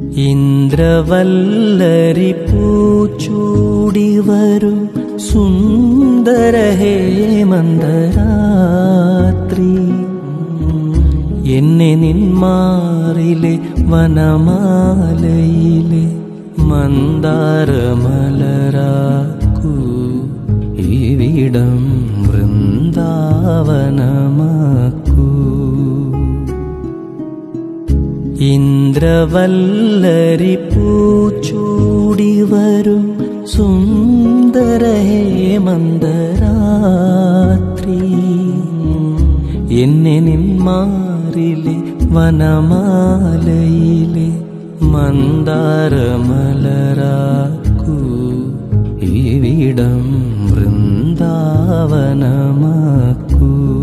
ഇന്ദ്രവല്ലരി പൂച്ചൂടി വരും സുന്ദര ഹേമന്തരാത്രി എന്നെ നിന്മാറിലെ വനമാലയിലെ മന്ദാരമലരാക്കൂ ഇവിടം വൃന്ദാവനമാക്കൂ ഇന്ദ്രവല്ലരി പൂച്ചൂടി വരും സുന്ദര ഹേമന്തരാത്രി എന്നെ നിന്മാറിലെ വനമാലയിലെ മന്ദാരമലരാക്കൂ ഇവിടം വൃന്ദാവനമാക്കൂ